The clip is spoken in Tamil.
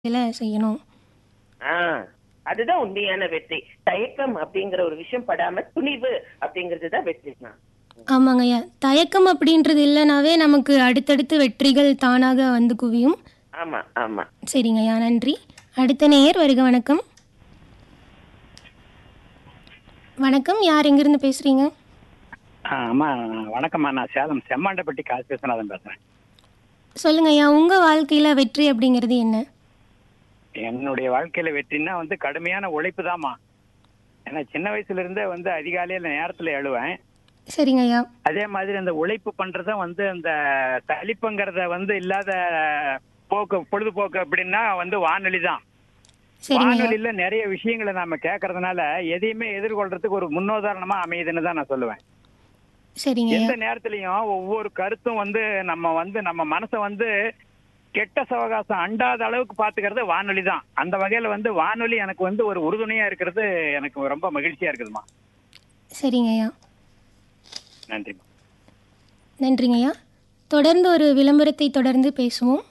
இதில் செய்யணும் ஆ அதுதான் உண்மையான வெற்றி தயக்கம் அப்படிங்கிற ஒரு விஷயம் படாம துணிவு அப்படிங்கிறது தான் வெற்றி தான் ஆமாங்க ஐயா தயக்கம் அப்படின்றது இல்லைனாவே நமக்கு அடுத்தடுத்து வெற்றிகள் தானாக வந்து குவியும் ஆமா ஆமா சரிங்க ஐயா நன்றி அடுத்த நேயர் வருக வணக்கம் வணக்கம் யார் எங்கிருந்து பேசுறீங்க ஆ, அம்மா வணக்கம்மா நான் சேலம் செம்மாண்டப்பட்டி காசு விஸ்வநாதன் பேசுறேன் சொல்லுங்க ஐயா உங்க வாழ்க்கையில வெற்றி அப்படிங்கிறது என்ன என்னுடைய வாழ்க்கையில வெற்றின்னா வந்து கடுமையான உழைப்பு தாம்மா ஏன்னா சின்ன வயசுல இருந்தே வந்து அதிகாலையில நேரத்துல எழுவேன் சரிங்க ஐயா அதே மாதிரி அந்த உழைப்பு பண்றத வந்து அந்த சலிப்புங்கிறத வந்து இல்லாத போக்கு பொழுதுபோக்கு அப்படின்னா வந்து வானொலி தான் சரிங்க ஐயா வானொலியில நிறைய விஷயங்களை நாம கேட்கறதுனால எதையுமே எதிர்கொள்றதுக்கு ஒரு முன்னுதாரணமா அமையுதுன்னு தான் நான் சொல்லுவேன் சரிங்க ஐயா எந்த நேரத்திலையும் ஒவ்வொரு கருத்தும் வந்து நம்ம வந்து நம்ம மனசை வந்து கெட்ட சவகாசம் அண்டாத அளவுக்கு பாத்துக்கிறது வானொலி தான் அந்த வகையில வந்து வானொலி எனக்கு வந்து ஒரு உறுதுணையா இருக்கிறது எனக்கு ரொம்ப மகிழ்ச்சியா இருக்குதுமா சரிங்க ஐயா நன்றிம்மா நன்றிங்க ஐயா தொடர்ந்து ஒரு விளம்பரத்தை தொடர்ந்து பேசுவோம்